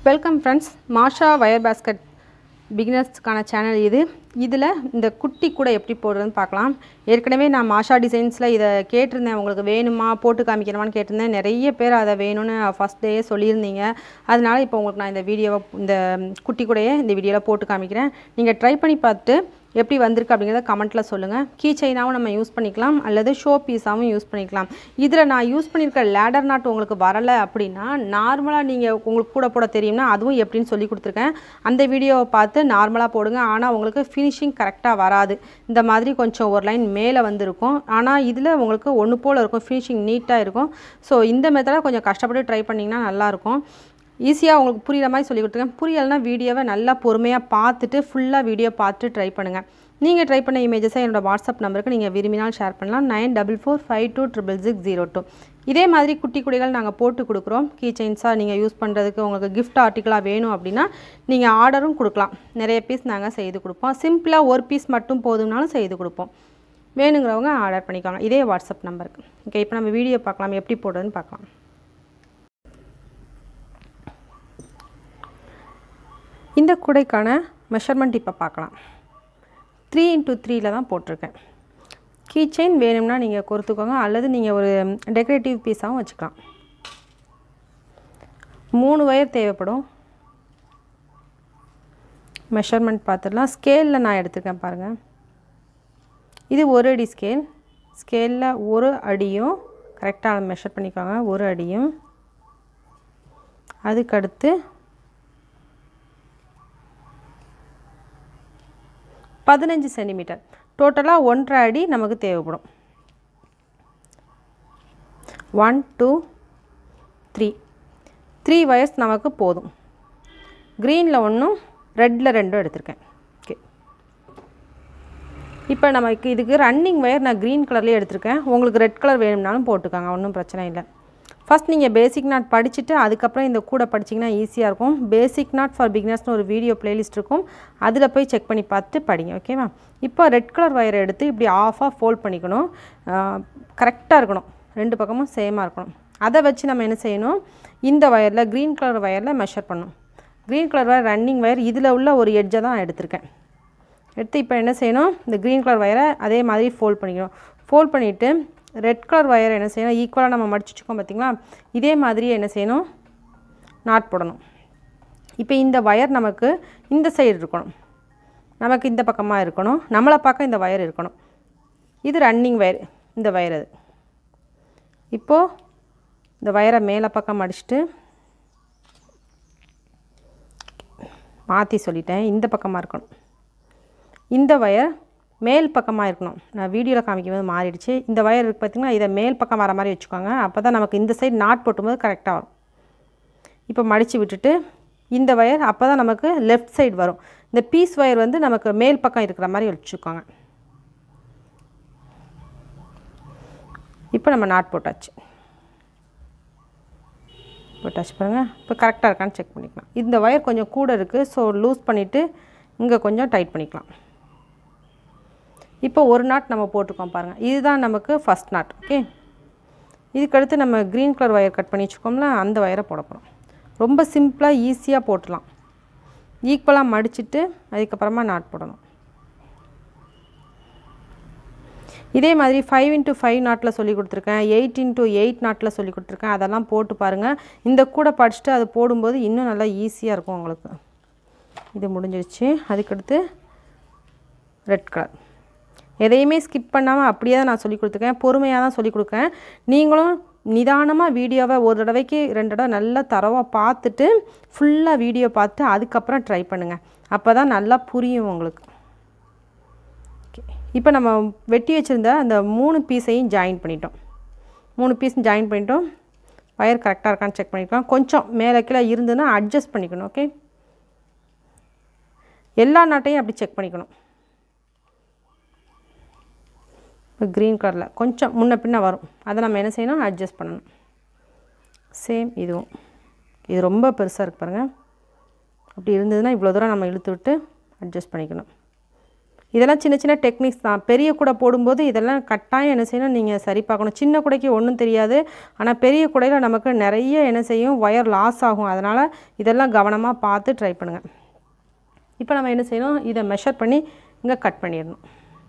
welcome friends Masha wire basket பிகினர்ஸ்க்கான channel இது இதில் இந்த குட்டி கூட எப்படி போடுறதுன்னு பார்க்கலாம் ஏற்கனவே நான் மாஷா டிசைன்ஸில் இதை கேட்டிருந்தேன் உங்களுக்கு வேணுமா போட்டு காமிக்கணுமான்னு கேட்டிருந்தேன் நிறைய பேர் அதை வேணும்னு ஃபஸ்ட் டேயே சொல்லியிருந்தீங்க அதனால இப்போ உங்களுக்கு நான் இந்த வீடியோவை இந்த குட்டி கூடையே இந்த வீடியோவில் போட்டு காமிக்கிறேன் நீங்கள் ட்ரை பண்ணி பார்த்துட்டு எப்படி வந்திருக்கு அப்படிங்கிறத கமெண்ட்டில் சொல்லுங்கள் கீ செயினாகவும் நம்ம யூஸ் பண்ணிக்கலாம் அல்லது ஷோ பீஸாகவும் யூஸ் பண்ணிக்கலாம் இதில் நான் யூஸ் பண்ணியிருக்க லேடர் நாட் உங்களுக்கு வரலை அப்படின்னா நார்மலாக நீங்கள் உங்களுக்கு கூட போட தெரியும்னா அதுவும் எப்படின்னு சொல்லி கொடுத்துருக்கேன் அந்த வீடியோவை பார்த்து நார்மலாக போடுங்க ஆனால் உங்களுக்கு ஃபினிஷிங் கரெக்டாக வராது இந்த மாதிரி கொஞ்சம் ஒரு லைன் மேலே வந்திருக்கும் ஆனால் இதில் உங்களுக்கு ஒன்று போல் இருக்கும் ஃபினிஷிங் நீட்டாக இருக்கும் ஸோ இந்த மெத்தடை கொஞ்சம் கஷ்டப்பட்டு ட்ரை பண்ணிங்கன்னா நல்லாயிருக்கும் ஈஸியாக உங்களுக்கு புரிகிற மாதிரி சொல்லி கொடுத்துருக்கேன் புரியலைன்னா வீடியோவை நல்லா பொறுமையாக பார்த்துட்டு ஃபுல்லாக வீடியோ பார்த்துட்டு ட்ரை பண்ணுங்கள் நீங்கள் ட்ரை பண்ண இமேஜஸை என்னோடய வாட்ஸ்அப் நம்பருக்கு நீங்கள் விரும்பினால் ஷேர் பண்ணலாம் nine double four five two triple six zero two இதே மாதிரி குட்டி குடிகள் நாங்கள் போட்டு கொடுக்குறோம் கீ செயின்ஸாக நீங்கள் யூஸ் பண்ணுறதுக்கு உங்களுக்கு கிஃப்ட் ஆர்டிக்கலாக வேணும் அப்படின்னா நீங்கள் ஆர்டரும் கொடுக்கலாம் நிறைய பீஸ் நாங்கள் செய்து கொடுப்போம் சிம்பிளாக ஒரு பீஸ் மட்டும் போதும்னாலும் செய்து கொடுப்போம் வேணுங்கிறவங்க ஆர்டர் பண்ணிக்கோங்க இதே வாட்ஸ்அப் நம்பருக்கு ஓகே இப்போ நம்ம வீடியோ பார்க்கலாம் எப்படி போடுறதுன்னு பார்க்கலாம் இந்த கூடைக்கான மெஷர்மெண்ட் இப்போ பார்க்கலாம் த்ரீ இன்ட்டு த்ரீயில் தான் போட்டிருக்கேன் கீ செயின் வேணும்னா நீங்கள் கொடுத்துக்கோங்க அல்லது நீங்கள் ஒரு டெக்கரேட்டிவ் பீஸாகவும் வச்சுக்கலாம் மூணு ஒயர் தேவைப்படும் மெஷர்மெண்ட் பார்த்துடலாம் ஸ்கேலில் நான் எடுத்துருக்கேன் பாருங்கள் இது ஒரு அடி ஸ்கேல் ஸ்கேலில் ஒரு அடியும் கரெக்டாக மெஷர் பண்ணிக்கோங்க ஒரு அடியும் அதுக்கடுத்து பதினஞ்சு சென்டிமீட்டர் டோட்டலாக ஒன்றரை அடி நமக்கு தேவைப்படும் one two three three wires நமக்கு போதும் க்ரீனில் ஒன்றும் ரெட்டில் ரெண்டும் எடுத்திருக்கேன் ஓகே இப்போ நமக்கு இதுக்கு ரன்னிங் ஒயர் நான் க்ரீன் கலர்லேயே எடுத்திருக்கேன் உங்களுக்கு ரெட் கலர் வேணும்னாலும் போட்டுக்காங்க ஒன்றும் பிரச்சனை இல்லை ஃபஸ்ட் நீங்கள் பேசிக் நாட் படிச்சுட்டு அதுக்கப்புறம் இந்த கூட படிச்சிங்கன்னா ஈஸியாக இருக்கும் பேசிக் நாட் ஃபார் பிகினர்ஸ்னு ஒரு வீடியோ ப்ளேலிஸ்ட் இருக்கும் அதில் போய் செக் பண்ணி பார்த்துட்டு படிங்க ஓகேவா இப்போ ரெட் கலர் ஒயரை எடுத்து இப்படி ஆஃபாக ஃபோல்ட் பண்ணிக்கணும் கரெக்டாக இருக்கணும் ரெண்டு பக்கமும் சேமாக இருக்கணும் அதை வச்சு நம்ம என்ன செய்யணும் இந்த ஒயரில் க்ரீன் கலர் ஒயரில் மெஷர் பண்ணணும் green colour wire running wire இதில் உள்ள ஒரு எட்ஜை தான் எடுத்திருக்கேன் எடுத்து இப்போ என்ன செய்யணும் இந்த க்ரீன் கலர் ஒயரை அதே மாதிரி ஃபோல்ட் பண்ணிக்கணும் ஃபோல்ட் பண்ணிவிட்டு ரெட் கலர் ஒயர் என்ன செய்யணும் ஈக்குவலாக நம்ம மடிச்சு வச்சுக்கோம் பார்த்திங்களா இதே மாதிரி என்ன செய்யணும் நாட் போடணும் இப்போ இந்த ஒயர் நமக்கு இந்த சைடு இருக்கணும் நமக்கு இந்த பக்கமாக இருக்கணும் நம்மளை பார்க்க இந்த ஒயர் இருக்கணும் இது ரன்னிங் ஒயர் இந்த ஒயர் அது இப்போது இந்த ஒயரை மேலே பக்கம் அடிச்சுட்டு மாற்றி சொல்லிட்டேன் இந்த பக்கமாக இருக்கணும் இந்த ஒயர் மேல் பக்கமாக இருக்கணும் நான் வீடியோவில் காமிக்கும்போது மாறிடுச்சு இந்த ஒயர் இருக்குது பார்த்திங்கன்னா இதை மேல் பக்கம் வர மாதிரி வச்சுக்கோங்க அப்போ தான் நமக்கு இந்த சைடு நாட் போட்டும்போது கரெக்டாக வரும் இப்போ மடித்து விட்டுட்டு இந்த ஒயர் அப்போ தான் நமக்கு லெஃப்ட் சைடு வரும் இந்த பீஸ் ஒயர் வந்து நமக்கு மேல் பக்கம் இருக்கிற மாதிரி வச்சுக்கோங்க இப்போ நம்ம நாட் போட்டாச்சு போட்டாச்சு பாருங்கள் இப்போ கரெக்டாக இருக்கான்னு செக் பண்ணிக்கலாம் இந்த ஒயர் கொஞ்சம் கூட இருக்குது ஸோ லூஸ் பண்ணிவிட்டு இங்கே கொஞ்சம் டைட் பண்ணிக்கலாம் இப்போ ஒரு நாட் நம்ம போட்டிருக்கோம் பாருங்கள் இதுதான் நமக்கு ஃபஸ்ட் நாட் ஓகே இதுக்கடுத்து நம்ம க்ரீன் கலர் ஒயர் கட் பண்ணி வச்சுக்கோம்ல அந்த ஒயரை போட போகிறோம் ரொம்ப சிம்பிளாக ஈஸியாக போட்டுடலாம் ஈக்குவலாக மடிச்சுட்டு அதுக்கப்புறமா நாட் போடணும் இதே மாதிரி ஃபைவ் இன்ட்டு ஃபைவ் நாட்டில் சொல்லி கொடுத்துருக்கேன் எயிட் இன்ட்டு எயிட் நாட்டில் சொல்லி கொடுத்துருக்கேன் அதெல்லாம் போட்டு பாருங்கள் இந்த கூட படிச்சுட்டு அது போடும்போது இன்னும் நல்லா ஈஸியாக இருக்கும் உங்களுக்கு இது முடிஞ்சிருச்சு அதுக்கடுத்து ரெட் கலர் எதையுமே ஸ்கிப் பண்ணாமல் அப்படியே தான் நான் சொல்லி கொடுத்துருக்கேன் பொறுமையாக தான் சொல்லி கொடுக்கேன் நீங்களும் நிதானமாக வீடியோவை ஒரு தடவைக்கு ரெண்டு தடவை நல்லா தரவாக பார்த்துட்டு ஃபுல்லாக வீடியோ பார்த்து அதுக்கப்புறம் ட்ரை பண்ணுங்கள் அப்போ தான் நல்லா புரியும் உங்களுக்கு ஓகே இப்போ நம்ம வெட்டி வச்சுருந்த அந்த மூணு பீஸையும் ஜாயின் பண்ணிட்டோம் மூணு பீஸ் ஜாயின் பண்ணிட்டோம் ஒயர் கரெக்டாக இருக்கான்னு செக் பண்ணிக்கலாம் கொஞ்சம் மேலே கீழே இருந்ததுன்னா அட்ஜஸ்ட் பண்ணிக்கணும் ஓகே எல்லா நாட்டையும் அப்படி செக் பண்ணிக்கணும் இப்போ க்ரீன் கலரில் கொஞ்சம் முன்ன பின்ன வரும் அதை நம்ம என்ன செய்யணும் அட்ஜஸ்ட் பண்ணணும் சேம் இதுவும் இது ரொம்ப பெருசாக இருக்கு பாருங்கள் அப்படி இருந்ததுன்னா இவ்வளோ தூரம் நம்ம இழுத்து விட்டு அட்ஜஸ்ட் பண்ணிக்கணும் இதெல்லாம் சின்ன சின்ன டெக்னிக்ஸ் தான் பெரிய கூடை போடும்போது இதெல்லாம் கட்டாயம் என்ன செய்யணும் நீங்கள் சரி பார்க்கணும் சின்ன கூடைக்கு ஒன்றும் தெரியாது ஆனால் பெரிய கூடையில் நமக்கு நிறைய என்ன செய்யும் ஒயர் லாஸ் ஆகும் அதனால் இதெல்லாம் கவனமாக பார்த்து ட்ரை பண்ணுங்கள் இப்போ நம்ம என்ன செய்யணும் இதை மெஷர் பண்ணி இங்கே கட் பண்ணிடணும்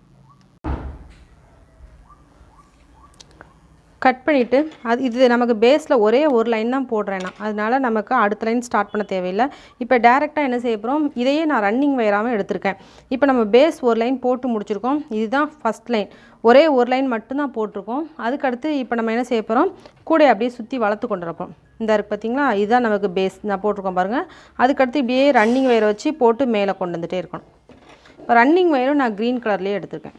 கட் பண்ணிவிட்டு அது இது நமக்கு பேஸில் ஒரே ஒரு லைன் தான் போடுறேன் நான் அதனால நமக்கு அடுத்த லைன் ஸ்டார்ட் பண்ண தேவையில்லை இப்போ டேரெக்டாக என்ன செய்ய போகிறோம் இதையே நான் ரன்னிங் வயராகவும் எடுத்திருக்கேன் இப்போ நம்ம பேஸ் ஒரு லைன் போட்டு முடிச்சிருக்கோம் இதுதான் ஃபஸ்ட் லைன் ஒரே ஒரு லைன் மட்டும்தான் போட்டிருக்கோம் அதுக்கடுத்து இப்போ நம்ம என்ன செய்ய போகிறோம் கூடையை அப்படியே சுற்றி வளர்த்து கொண்டு வரப்போம் இந்த இருக்கு பார்த்தீங்களா இதுதான் நமக்கு பேஸ் நான் போட்டிருக்கோம் பாருங்கள் அதுக்கடுத்து இப்படியே ரன்னிங் வயரை வச்சு போட்டு மேலே கொண்டு வந்துட்டே இருக்கணும் இப்போ ரன்னிங் வயரும் நான் க்ரீன் கலர்லேயே எடுத்திருக்கேன்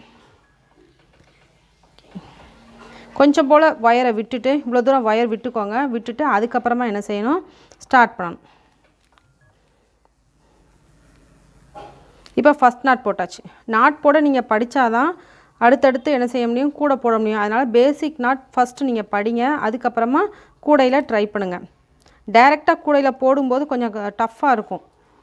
கொஞ்சம் போல் ஒயரை விட்டுட்டு இவ்வளோ தூரம் ஒயர் விட்டுக்கோங்க விட்டுட்டு அதுக்கப்புறமா என்ன செய்யணும் ஸ்டார்ட் பண்ணணும் இப்போ ஃபஸ்ட் நாட் போட்டாச்சு நாட் போட நீங்கள் படித்தாதான் அடுத்தடுத்து என்ன செய்ய முடியும் கூட போட முடியும் அதனால் பேசிக் நாட் ஃபஸ்ட்டு நீங்கள் படிங்க அதுக்கப்புறமா கூடையில் ட்ரை பண்ணுங்கள் டைரெக்டாக கூடையில் போடும்போது கொஞ்சம் டஃப்பாக இருக்கும்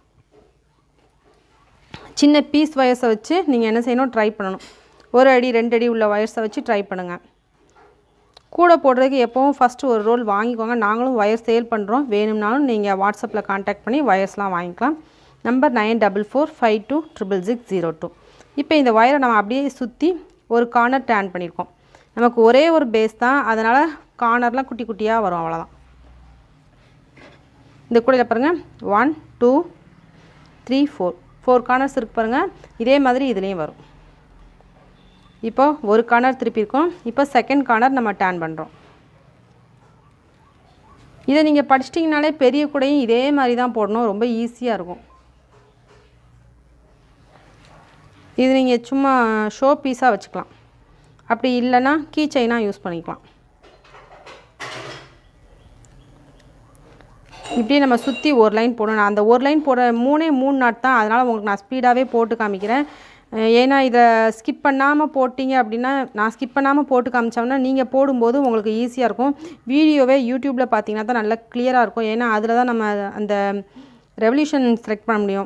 சின்ன பீஸ் வயர்ஸை வச்சு நீங்கள் என்ன செய்யணும் ட்ரை பண்ணணும் ஒரு அடி ரெண்டு அடி உள்ள வயர்ஸை வச்சு ட்ரை பண்ணுங்கள் கூட போடுறதுக்கு எப்போவும் ஃபஸ்ட்டு ஒரு ரோல் வாங்கிக்கோங்க நாங்களும் ஒயர் சேல் பண்ணுறோம் வேணும்னாலும் நீங்கள் வாட்ஸ்அப்பில் காண்டாக்ட் பண்ணி ஒயர்ஸ்லாம் வாங்கிக்கலாம் number nine double four five two triple six zero two இப்போ இந்த ஒயரை நம்ம அப்படியே சுற்றி ஒரு கார்னர் டேன் பண்ணியிருக்கோம் நமக்கு ஒரே ஒரு பேஸ் தான் அதனால் கார்னர்லாம் குட்டி குட்டியாக வரும் அவ்வளோதான் இந்த கூடையில் பாருங்கள் one two three four four corners இருக்கு பாருங்கள் இதே மாதிரி இதுலேயும் வரும் இப்போ ஒரு கார்னர் திருப்பியிருக்கோம் இப்போ செகண்ட் கார்னர் நம்ம டேன் பண்ணுறோம் இதை நீங்கள் படிச்சிட்டிங்கனாலே பெரிய கூடையும் இதே மாதிரி தான் போடணும் ரொம்ப ஈஸியாக இருக்கும் இது நீங்கள் சும்மா ஷோ பீஸாக வச்சுக்கலாம் அப்படி இல்லைன்னா கீ செயினாக யூஸ் பண்ணிக்கலாம் இப்படியே நம்ம சுற்றி ஒரு லைன் போடணும் அந்த ஒரு லைன் போட மூணே மூணு நாட் தான் அதனால் உங்களுக்கு நான் ஸ்பீடாகவே போட்டு காமிக்கிறேன் அஹ் ஏன்னா இதை ஸ்கிப் பண்ணாமல் போட்டிங்க அப்படின்னா நான் ஸ்கிப் பண்ணாமல் போட்டு காமிச்சோம்னா நீங்கள் போடும்போது உங்களுக்கு ஈஸியாக இருக்கும் வீடியோவே யூடியூப்பில் பார்த்தீங்கன்னா தான் நல்லா கிளியராக இருக்கும் ஏன்னா அதில் தான் நம்ம அந்த ரெவல்யூஷன் செலக்ட் பண்ண முடியும்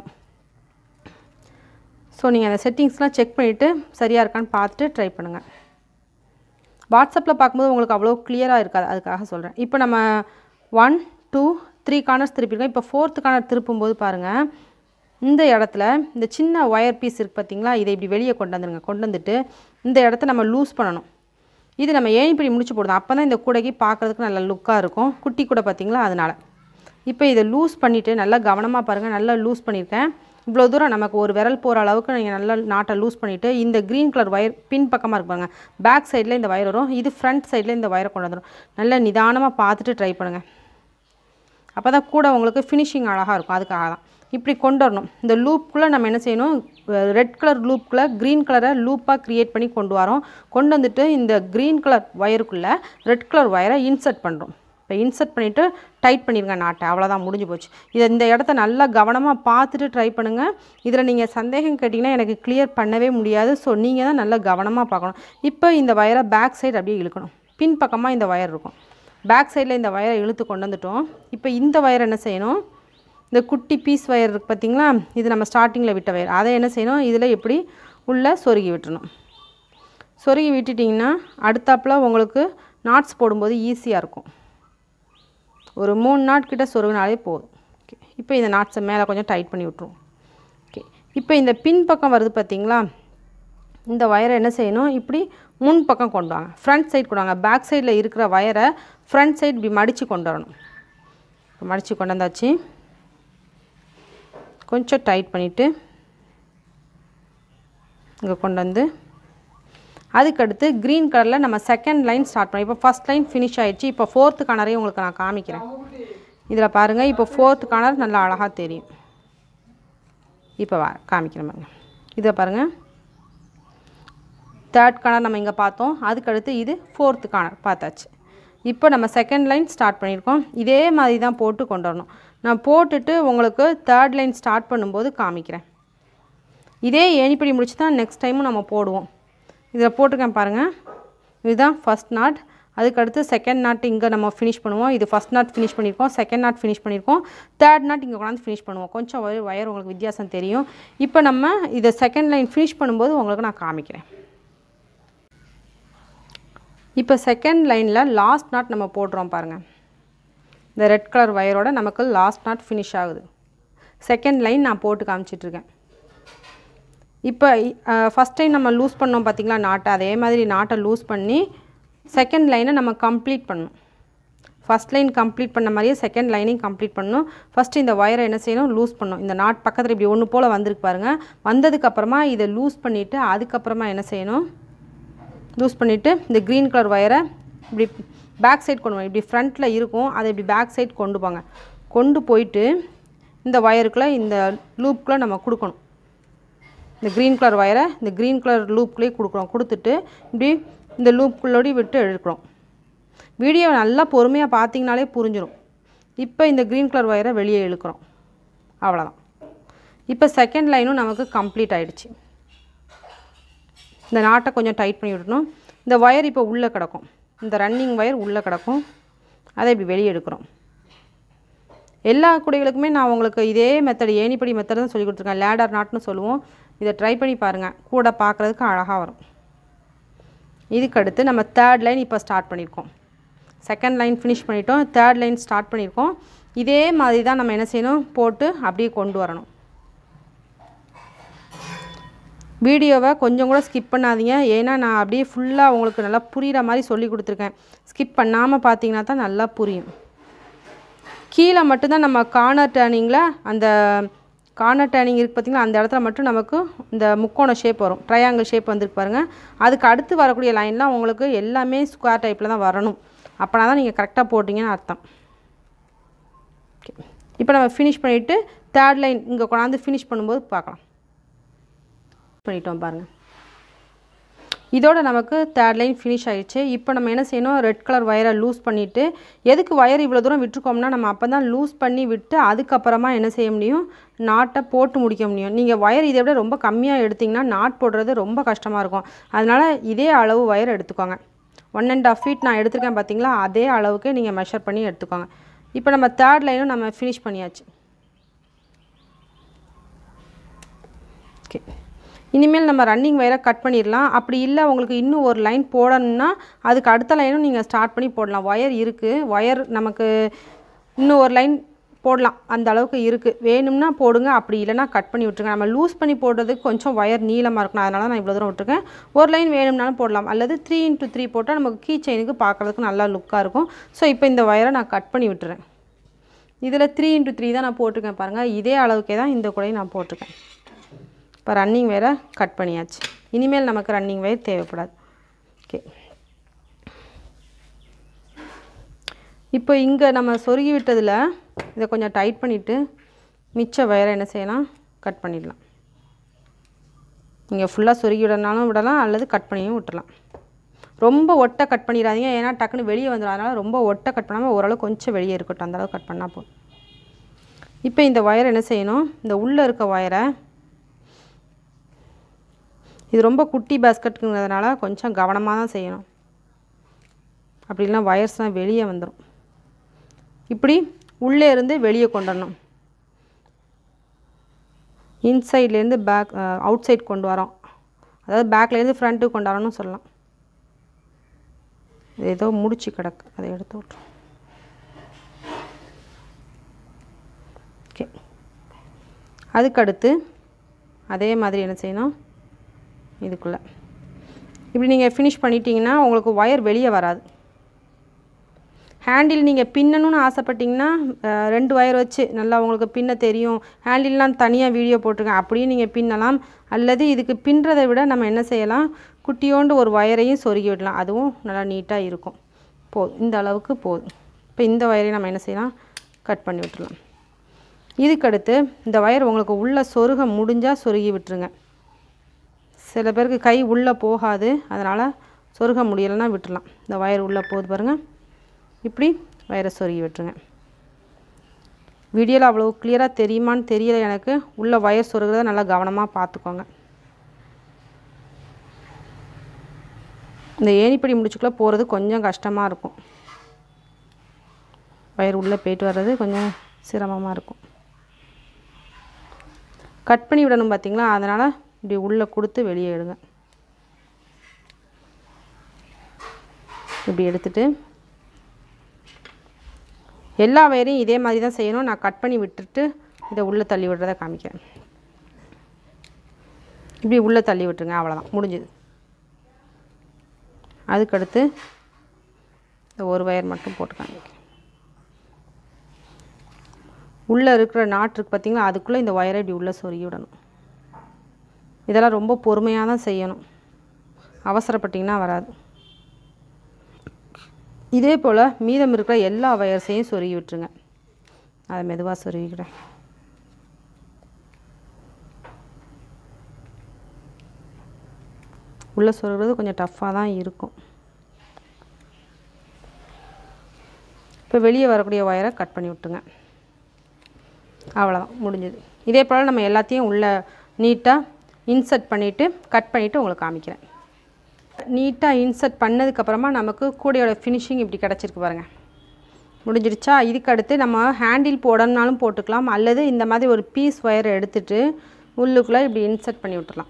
ஸோ நீங்கள் அந்த செட்டிங்ஸ்லாம் செக் பண்ணிவிட்டு சரியாக இருக்கான்னு பார்த்துட்டு ட்ரை பண்ணுங்கள் வாட்ஸ்அப்பில் பார்க்கும்போது உங்களுக்கு அவ்வளோ கிளியராக இருக்காது அதுக்காக சொல்கிறேன் இப்போ நம்ம ஒன் டூ த்ரீ கார்னர்ஸ் திருப்பியிருக்கோம் இப்போ ஃபோர்த்து கார்னர் திருப்பும்போது பாருங்கள் இந்த இடத்துல இந்த சின்ன ஒயர் பீஸ் இருக்குது பார்த்தீங்களா இதை இப்படி வெளியே கொண்டு வந்துருங்க கொண்டு வந்துட்டு இந்த இடத்த நம்ம லூஸ் பண்ணணும் இது நம்ம ஏணிப்படி முடிச்சு போடுறோம் அப்போ தான் இந்த கூடைக்கு பார்க்குறதுக்கு நல்ல லுக்காக இருக்கும் குட்டி கூடை பார்த்தீங்களா அதனால் இப்போ இதை லூஸ் பண்ணிவிட்டு நல்லா கவனமாக பாருங்கள் நல்லா லூஸ் பண்ணியிருக்கேன் இவ்வளோ தூரம் நமக்கு ஒரு விரல் போகிற அளவுக்கு நீங்கள் நல்லா நாட்டை லூஸ் பண்ணிவிட்டு இந்த க்ரீன் கலர் ஒயர் பின் பக்கமாக இருப்பாங்க பேக் சைடில் இந்த ஒயர் வரும் இது ஃப்ரண்ட் சைடில் இந்த ஒயரை கொண்டு வந்துடும் நல்லா நிதானமாக பார்த்துட்டு ட்ரை பண்ணுங்கள் அப்போ தான் கூட உங்களுக்கு ஃபினிஷிங் அழகாக இருக்கும் அதுக்காக தான் இப்படி கொண்டு வரணும் இந்த லூப்புக்குள்ளே நம்ம என்ன செய்யணும் ரெட் கலர் லூப்புக்குள்ளே க்ரீன் கலரை லூப்பாக க்ரியேட் பண்ணி கொண்டு வரோம் கொண்டு வந்துட்டு இந்த க்ரீன் கலர் ஒயருக்குள்ளே ரெட் கலர் ஒயரை இன்சர்ட் பண்ணுறோம் இப்போ இன்சர்ட் பண்ணிவிட்டு டைட் பண்ணிடுங்க நாட்டை அவ்வளோதான் முடிஞ்சு போச்சு இதை இந்த இடத்த நல்லா கவனமாக பார்த்துட்டு ட்ரை பண்ணுங்கள் இதில் நீங்கள் சந்தேகம் கேட்டிங்கன்னா எனக்கு கிளியர் பண்ணவே முடியாது ஸோ நீங்கள் தான் நல்லா கவனமாக பார்க்கணும் இப்போ இந்த ஒயரை பேக் சைடு அப்படியே இழுக்கணும் பின் பக்கமாக இந்த ஒயர் இருக்கும் பேக் சைடில் இந்த ஒயரை இழுத்து கொண்டு வந்துட்டோம் இப்போ இந்த ஒயர் என்ன செய்யணும் இந்த குட்டி பீஸ் ஒயர் இருக்குது பார்த்தீங்களா இது நம்ம ஸ்டார்டிங்கில் விட்ட ஒயர் அதை என்ன செய்யணும் இதில் எப்படி உள்ளே சொருகி விட்டுறணும் சொருகி விட்டுட்டிங்கன்னா அடுத்தாப்பில் உங்களுக்கு நாட்ஸ் போடும்போது ஈஸியாக இருக்கும் ஒரு மூணு நாட் கிட்ட சொருகினாலே போதும் ஓகே இப்போ இந்த நாட்ஸை மேலே கொஞ்சம் டைட் பண்ணி விட்ருவோம் ஓகே இப்போ இந்த பின் பக்கம் வருது பார்த்தீங்களா இந்த ஒயரை என்ன செய்யணும் இப்படி முன் பக்கம் கொண்டு வாங்க ஃப்ரண்ட் சைடு கொண்டு வாங்க பேக் சைடில் இருக்கிற ஒயரை ஃப்ரண்ட் சைடு இப்படி மடித்து கொண்டு வரணும் இப்போ மடித்து கொண்டு வந்தாச்சு கொஞ்சம் டைட் பண்ணிவிட்டு இங்கே கொண்டு வந்து அதுக்கடுத்து க்ரீன் கலரில் நம்ம செகண்ட் லைன் ஸ்டார்ட் பண்ணோம் இப்போ ஃபஸ்ட் லைன் ஃபினிஷ் ஆயிடுச்சு இப்போ ஃபோர்த்து கணரையும் உங்களுக்கு நான் காமிக்கிறேன் இதில் பாருங்கள் இப்போ ஃபோர்த்து கணர் நல்லா அழகாக தெரியும் இப்போ வா காமிக்கிறேன் பாருங்க இதை பாருங்கள் தேர்ட் கார்னர் நம்ம இங்கே பார்த்தோம் அதுக்கடுத்து இது ஃபோர்த்து கார்னர் பார்த்தாச்சு இப்போ நம்ம செகண்ட் லைன் ஸ்டார்ட் பண்ணியிருக்கோம் இதே மாதிரி தான் போட்டு கொண்டு வரணும் நான் போட்டுட்டு உங்களுக்கு தேர்ட் லைன் ஸ்டார்ட் பண்ணும்போது காமிக்கிறேன் இதே ஏணிப்படி முடிச்சு தான் நெக்ஸ்ட் டைமும் நம்ம போடுவோம் இதில் போட்டிருக்கேன் பாருங்கள் இதுதான் ஃபஸ்ட் நாட் அதுக்கடுத்து செகண்ட் நாட் இங்கே நம்ம ஃபினிஷ் பண்ணுவோம் இது ஃபஸ்ட் நாட் ஃபினிஷ் பண்ணியிருக்கோம் செகண்ட் நாட் ஃபினிஷ் பண்ணியிருக்கோம் தேர்ட் நாட் இங்கே கொண்டாந்து ஃபினிஷ் பண்ணுவோம் கொஞ்சம் ஒயர் ஒயர் உங்களுக்கு வித்தியாசம் தெரியும் இப்போ நம்ம இதை செகண்ட் லைன் ஃபினிஷ் பண்ணும்போது உங்களுக்கு நான் காமிக்கிறேன் இப்போ செகண்ட் லைனில் லாஸ்ட் நாட் நம்ம போடுறோம் பாருங்கள் இந்த ரெட் கலர் ஒயரோட நமக்கு லாஸ்ட் நாட் ஃபினிஷ் ஆகுது செகண்ட் லைன் நான் போட்டு காமிச்சிட்ருக்கேன் இப்போ ஃபஸ்ட் டைம் நம்ம லூஸ் பண்ணோம் பார்த்திங்களா நாட்டை அதே மாதிரி நாட்டை லூஸ் பண்ணி செகண்ட் லைனை நம்ம கம்ப்ளீட் பண்ணணும் ஃபஸ்ட் லைன் கம்ப்ளீட் பண்ண மாதிரியே செகண்ட் லைனையும் கம்ப்ளீட் பண்ணணும் ஃபஸ்ட்டு இந்த ஒயரை என்ன செய்யணும் லூஸ் பண்ணணும் இந்த நாட் பக்கத்தில் இப்படி ஒன்று போல் வந்திருக்கு பாருங்கள் வந்ததுக்கப்புறமா இதை லூஸ் பண்ணிவிட்டு அதுக்கப்புறமா என்ன செய்யணும் லூஸ் பண்ணிவிட்டு இந்த க்ரீன் கலர் ஒயரை இப்படி பேக் சைட் கொண்டு போங்க இப்படி ஃப்ரண்ட்டில் இருக்கும் அதை இப்படி பேக் சைட் கொண்டு போங்க கொண்டு போயிட்டு இந்த ஒயருக்குள்ளே இந்த லூப்புக்குள்ளே நம்ம கொடுக்கணும் இந்த க்ரீன் கலர் ஒயரை இந்த க்ரீன் கலர் லூப்குள்ளேயே கொடுக்குறோம் கொடுத்துட்டு இப்படி இந்த லூப்புக்குள்ளோடி விட்டு எடுக்கிறோம் வீடியோவை நல்லா பொறுமையாக பார்த்தீங்கனாலே புரிஞ்சிடும் இப்போ இந்த க்ரீன் கலர் ஒயரை வெளியே இழுக்கிறோம் அவ்வளோதான் இப்போ செகண்ட் லைனும் நமக்கு கம்ப்ளீட் ஆயிடுச்சு இந்த நாட்டை கொஞ்சம் டைட் பண்ணி விடணும் இந்த ஒயர் இப்போ உள்ளே கிடக்கும் இந்த ரன்னிங் ஒயர் உள்ளே கிடக்கும் அதை இப்படி வெளியே எடுக்கிறோம் எல்லா குடைகளுக்குமே நான் உங்களுக்கு இதே மெத்தட் ஏணிப்படி மெத்தட் தான் சொல்லி கொடுத்துருக்கேன் லேடர் நாட்னு சொல்லுவோம் இதை ட்ரை பண்ணி பாருங்கள் கூட பார்க்குறதுக்கு அழகாக வரும் இதுக்கு அடுத்து நம்ம தேர்ட் லைன் இப்போ ஸ்டார்ட் பண்ணியிருக்கோம் செகண்ட் லைன் ஃபினிஷ் பண்ணிட்டோம் தேர்ட் லைன் ஸ்டார்ட் பண்ணியிருக்கோம் இதே மாதிரி தான் நம்ம என்ன செய்யணும் போட்டு அப்படியே கொண்டு வரணும் வீடியோவை கொஞ்சம் கூட ஸ்கிப் பண்ணாதீங்க ஏன்னா நான் அப்படியே ஃபுல்லாக உங்களுக்கு நல்லா புரிகிற மாதிரி சொல்லி கொடுத்துருக்கேன் ஸ்கிப் பண்ணாமல் பார்த்தீங்கன்னா தான் நல்லா புரியும் கீழே மட்டும்தான் நம்ம கார்னர் டேர்னிங்கில் அந்த கார்னர் டேர்னிங் இருக்குது பார்த்திங்களா அந்த இடத்துல மட்டும் நமக்கு இந்த முக்கோண ஷேப் வரும் ட்ரையாங்கிள் ஷேப் வந்துருக்கு பாருங்கள் அதுக்கு அடுத்து வரக்கூடிய லைன்லாம் உங்களுக்கு எல்லாமே ஸ்கொயர் டைப்பில் தான் வரணும் அப்போனா தான் நீங்கள் கரெக்டாக போட்டிங்கன்னு அர்த்தம் ஓகே இப்போ நம்ம ஃபினிஷ் பண்ணிவிட்டு தேர்ட் லைன் இங்கே கொண்டாந்து ஃபினிஷ் பண்ணும்போது பார்க்கலாம் பண்ணிட்டோம் பாருங்கள் இதோட நமக்கு தேர்ட் லைன் ஃபினிஷ் ஆயிடுச்சு இப்போ நம்ம என்ன செய்யணும் ரெட் கலர் ஒயரை லூஸ் பண்ணிவிட்டு எதுக்கு ஒயர் இவ்வளோ தூரம் விட்டுருக்கோம்னா நம்ம அப்போ தான் லூஸ் பண்ணி விட்டு அதுக்கப்புறமா என்ன செய்ய முடியும் நாட்டை போட்டு முடிக்க முடியும் நீங்கள் ஒயர் இதை விட ரொம்ப கம்மியாக எடுத்திங்கன்னா நாட் போடுறது ரொம்ப கஷ்டமாக இருக்கும் அதனால் இதே அளவு ஒயர் எடுத்துக்கோங்க ஒன் அண்ட் ஆஃப் ஃபீட் நான் எடுத்திருக்கேன் பார்த்தீங்களா அதே அளவுக்கு நீங்கள் மெஷர் பண்ணி எடுத்துக்கோங்க இப்போ நம்ம தேர்ட் லைனும் நம்ம ஃபினிஷ் பண்ணியாச்சு ஓகே இனிமேல் நம்ம ரன்னிங் வயரை கட் பண்ணிடலாம் அப்படி இல்லை உங்களுக்கு இன்னும் ஒரு லைன் போடணும்னா அதுக்கு அடுத்த லைனும் நீங்கள் ஸ்டார்ட் பண்ணி போடலாம் ஒயர் இருக்குது ஒயர் நமக்கு இன்னும் ஒரு லைன் போடலாம் அந்த அளவுக்கு இருக்குது வேணும்னா போடுங்க அப்படி இல்லைனா கட் பண்ணி விட்ருங்க நம்ம லூஸ் பண்ணி போடுறதுக்கு கொஞ்சம் ஒயர் நீளமாக இருக்கணும் அதனால நான் இவ்வளோ தூரம் விட்டுருக்கேன் ஒரு லைன் வேணும்னாலும் போடலாம் அல்லது த்ரீ இன்ட்டு த்ரீ போட்டால் நமக்கு கீ செயினுக்கு பார்க்குறதுக்கு நல்லா லுக்காக இருக்கும் ஸோ இப்போ இந்த ஒயரை நான் கட் பண்ணி விட்டுறேன் இதில் த்ரீ இன்ட்டு த்ரீ தான் நான் போட்டிருக்கேன் பாருங்கள் இதே அளவுக்கே தான் இந்த கூடையும் நான் போட்டிருக்கேன் இப்போ ரன்னிங் வேரை கட் பண்ணியாச்சு இனிமேல் நமக்கு ரன்னிங் வேர் தேவைப்படாது ஓகே இப்போ இங்கே நம்ம சொருகி விட்டதில் இதை கொஞ்சம் டைட் பண்ணிவிட்டு மிச்ச வயரை என்ன செய்யலாம் கட் பண்ணிடலாம் நீங்கள் ஃபுல்லாக சொருகி விடனாலும் விடலாம் அல்லது கட் பண்ணியும் விட்டுறலாம் ரொம்ப ஒட்டை கட் பண்ணிடாதீங்க ஏன்னா டக்குன்னு வெளியே வந்துடும் அதனால் ரொம்ப ஒட்டை கட் பண்ணாமல் ஓரளவு கொஞ்சம் வெளியே இருக்கட்டும் அந்தளவு கட் பண்ணால் போதும் இப்போ இந்த ஒயரை என்ன செய்யணும் இந்த உள்ளே இருக்க ஒயரை இது ரொம்ப குட்டி பேஸ்கட்டுங்கிறதுனால கொஞ்சம் கவனமாக தான் செய்யணும் அப்படி இல்லைனா ஒயர்ஸ்லாம் வெளியே வந்துடும் இப்படி உள்ளே இருந்து வெளியே கொண்டு வரணும் இன்சைட்லேருந்து பேக் அவுட் சைட் கொண்டு வரோம் அதாவது பேக்லேருந்து ஃப்ரண்ட்டுக்கு கொண்டு வரணும்னு சொல்லலாம் இது ஏதோ முடிச்சு கிடக்கு அதை எடுத்து விட்ருவோம் ஓகே அதுக்கடுத்து அதே மாதிரி என்ன செய்யணும் இதுக்குள்ளே இப்படி நீங்கள் ஃபினிஷ் பண்ணிட்டீங்கன்னா உங்களுக்கு ஒயர் வெளியே வராது ஹேண்டில் நீங்கள் பின்னணும்னு ஆசைப்பட்டீங்கன்னா அஹ், ரெண்டு ஒயர் வச்சு நல்லா உங்களுக்கு பின்ன தெரியும் ஹேண்டில்லாம் தனியாக வீடியோ போட்டிருக்கேன் அப்படியே நீங்கள் பின்னலாம் அல்லது இதுக்கு பின்னுறதை விட நம்ம என்ன செய்யலாம் குட்டியோண்டு ஒரு ஒயரையும் சொருகி விடலாம் அதுவும் நல்லா நீட்டாக இருக்கும் போதும் இந்த அளவுக்கு போதும் இப்போ இந்த ஒயரையும் நம்ம என்ன செய்யலாம் கட் பண்ணி விட்டுறலாம் இதுக்கடுத்து இந்த ஒயர் உங்களுக்கு உள்ளே சொருக முடிஞ்சால் சொருகி விட்டுருங்க சில பேருக்கு கை உள்ளே போகாது அதனால் சொருக முடியலைன்னா விட்டுறலாம் இந்த ஒயர் உள்ளே போகுது பாருங்கள் இப்படி வயரை சொருகி விட்டுருங்க வீடியோவில் அவ்வளோ கிளியராக தெரியுமான்னு தெரியல எனக்கு உள்ள வயர் சொருகிறத நல்லா கவனமாக பார்த்துக்கோங்க இந்த ஏணிப்படி முடிச்சுக்குள்ளே போகிறது கொஞ்சம் கஷ்டமாக இருக்கும் வயர் உள்ளே போயிட்டு வர்றது கொஞ்சம் சிரமமாக இருக்கும் கட் பண்ணி விடணும் பார்த்தீங்களா அதனால் இப்படி உள்ளே கொடுத்து வெளியே எடுங்க இப்படி எடுத்துட்டு எல்லா வயரையும் இதே மாதிரி தான் செய்யணும் நான் கட் பண்ணி விட்டுட்டு இதை உள்ளே தள்ளி விடுறத காமிக்கிறேன் இப்படி உள்ளே தள்ளி விட்டுருங்க அவ்வளோதான் முடிஞ்சுது அதுக்கடுத்து இந்த ஒரு வயர் மட்டும் போட்டு காமிக்கிறேன் உள்ளே இருக்கிற நாட் இருக்கு பார்த்தீங்களா அதுக்குள்ளே இந்த ஒயரை இப்படி உள்ளே சொருகி விடணும் இதெல்லாம் ரொம்ப பொறுமையாக தான் செய்யணும் அவசரப்பட்டிங்கன்னா வராது இதே போல் மீதம் இருக்கிற எல்லா வயர்ஸையும் சொருகி விட்டுருங்க அதை மெதுவாக சொருகிக்கிறேன் உள்ளே சொருகிறது கொஞ்சம் டஃப்பாக தான் இருக்கும் இப்போ வெளியே வரக்கூடிய ஒயரை கட் பண்ணி விட்டுங்க அவ்வளோதான் முடிஞ்சது இதே போல் நம்ம எல்லாத்தையும் உள்ளே நீட்டாக இன்சர்ட் பண்ணிவிட்டு கட் பண்ணிவிட்டு உங்களுக்கு காமிக்கிறேன் நீட்டாக இன்சர்ட் பண்ணதுக்கப்புறமா நமக்கு கூடையோட ஃபினிஷிங் இப்படி கிடச்சிருக்கு பாருங்கள் முடிஞ்சிடுச்சா இதுக்கு அடுத்து நம்ம ஹேண்டில் போடணும்னாலும் போட்டுக்கலாம் அல்லது இந்த மாதிரி ஒரு பீஸ் ஒயரை எடுத்துட்டு உள்ளுக்குள்ளே இப்படி இன்சர்ட் பண்ணி விட்டுறலாம்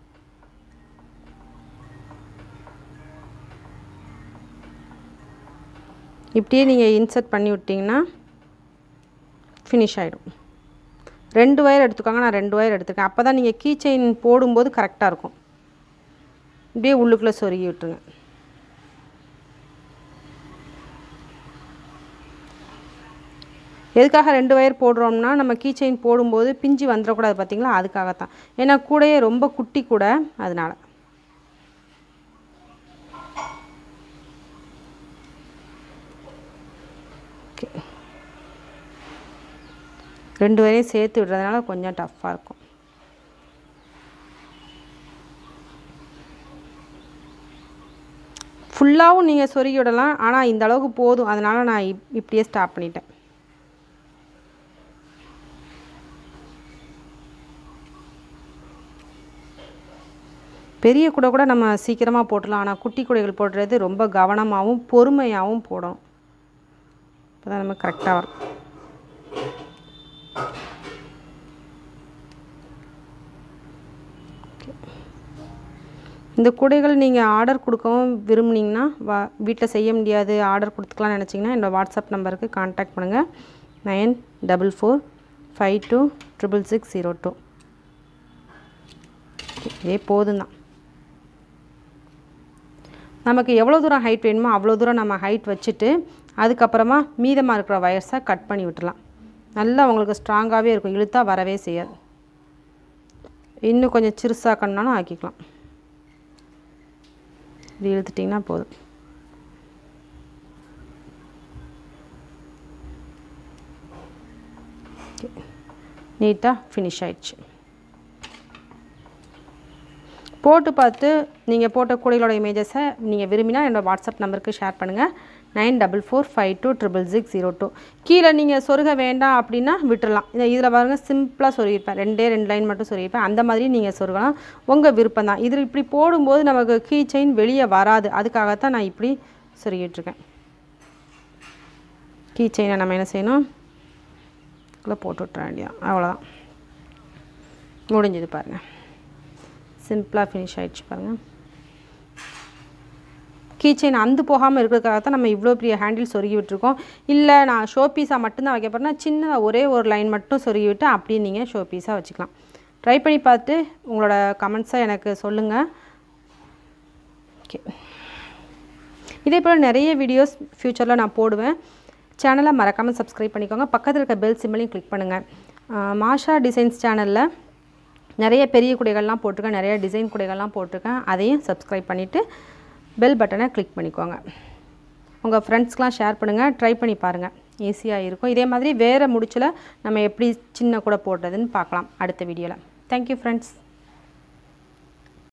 இப்படியே நீங்கள் இன்சர்ட் பண்ணி விட்டிங்கன்னா ஃபினிஷ் ஆகிடும் ரெண்டு ஒயர் எடுத்துக்கோங்க நான் ரெண்டு ஒயர் எடுத்துருக்கேன் அப்போ தான் நீங்கள் கீ செயின் போடும்போது கரெக்டாக இருக்கும் இப்படியே உள்ளுக்குள்ளே சொருகி விட்டுருங்க எதுக்காக ரெண்டு ஒயர் போடுறோம்னா நம்ம கீ செயின் போடும்போது பிஞ்சு வந்துடக்கூடாது பார்த்தீங்களா அதுக்காகத்தான் ஏன்னா கூடையே ரொம்ப குட்டி கூட அதனால் ஓகே ரெண்டு வரையும் சேர்த்து விடுறதுனால கொஞ்சம் டஃப்பாக இருக்கும் ஃபுல்லாகவும் நீங்கள் சொருகி விடலாம் ஆனால் இந்த அளவுக்கு போதும் அதனால் நான் இப் இப்படியே ஸ்டாப் பண்ணிட்டேன் பெரிய கூடை கூட நம்ம சீக்கிரமாக போட்டுடலாம் ஆனால் குட்டி கூடைகள் போடுறது ரொம்ப கவனமாகவும் பொறுமையாகவும் போடணும் அப்போ தான் நம்ம கரெக்டாக வரும் இந்த கூடைகள் நீங்கள் ஆர்டர் கொடுக்கவும் விரும்புனீங்கன்னா வா வீட்டில் செய்ய முடியாது ஆர்டர் கொடுத்துக்கலாம்னு நினச்சிங்கன்னா என்னோடய வாட்ஸ்அப் நம்பருக்கு கான்டாக்ட் பண்ணுங்கள் nine double four five two triple six zero two இதே போதும் தான் நமக்கு எவ்வளோ தூரம் ஹைட் வேணுமோ அவ்வளோ தூரம் நம்ம ஹைட் வச்சுட்டு அதுக்கப்புறமா மீதமாக இருக்கிற வயர்ஸை கட் பண்ணி விட்டுலாம் நல்லா உங்களுக்கு ஸ்ட்ராங்காகவே இருக்கும் இழுத்தா வரவே செய்யாது இன்னும் கொஞ்சம் சிறுசாக்கணுனாலும் ஆக்கிக்கலாம் இப்படி இழுத்துட்டிங்கன்னா போதும் நீட்டாக ஃபினிஷ் ஆயிடுச்சு போட்டு பார்த்து நீங்கள் போட்ட கூடைகளோட இமேஜஸை நீங்கள் விரும்பினா என்னோடய வாட்ஸ்அப் நம்பருக்கு ஷேர் பண்ணுங்கள் nine double four five two triple six zero two கீழே நீங்கள் சொருக வேண்டாம் அப்படின்னா விட்டுடலாம் இதை இதில் பாருங்கள் சிம்பிளாக சொருகிருப்பேன் ரெண்டே ரெண்டு லைன் மட்டும் சொருகிருப்பேன் அந்த மாதிரி நீங்கள் சொருகலாம் உங்கள் விருப்பம் தான் இதில் இப்படி போடும்போது நமக்கு கீ செயின் வெளியே வராது அதுக்காகத்தான் நான் இப்படி சொருகிட்டுருக்கேன் கீ செயினை நம்ம என்ன செய்யணும் இதில் போட்டு விட்டுற வேண்டியதான் அவ்வளோதான் முடிஞ்சது பாருங்கள் சிம்பிளாக ஃபினிஷ் ஆகிடுச்சு பாருங்கள் கீ செயின் அந்து போகாமல் இருக்கிறதுக்காக தான் நம்ம இவ்வளோ பெரிய ஹேண்டில் சொருகி விட்டுருக்கோம் இல்லை நான் ஷோ பீஸாக மட்டும்தான் வைக்க போகிறேன்னா சின்னதாக ஒரே ஒரு லைன் மட்டும் சொருகி விட்டு அப்படியே நீங்கள் ஷோ பீஸாக வச்சுக்கலாம் ட்ரை பண்ணி பார்த்து உங்களோட கமெண்ட்ஸை எனக்கு சொல்லுங்கள் ஓகே இதே போல் நிறைய வீடியோஸ் ஃப்யூச்சரில் நான் போடுவேன் சேனலை மறக்காமல் சப்ஸ்கிரைப் பண்ணிக்கோங்க பக்கத்தில் இருக்க பெல் சிம்பிளையும் கிளிக் பண்ணுங்கள் மாஷா டிசைன்ஸ் சேனலில் நிறைய பெரிய குடைகள்லாம் போட்டிருக்கேன் நிறைய டிசைன் குடைகள்லாம் போட்டிருக்கேன் அதையும் சப்ஸ்கிரைப் பண்ணிவிட்டு பெல் பட்டனை கிளிக் பண்ணிக்கோங்க உங்கள் ஃப்ரெண்ட்ஸ்க்கெலாம் ஷேர் பண்ணுங்கள் ட்ரை பண்ணி பாருங்கள் ஈஸியாக இருக்கும் இதே மாதிரி வேறு முடிச்சில் நம்ம எப்படி சின்ன கூட போடுறதுன்னு பார்க்கலாம் அடுத்த வீடியோவில் தேங்க்யூ ஃப்ரெண்ட்ஸ்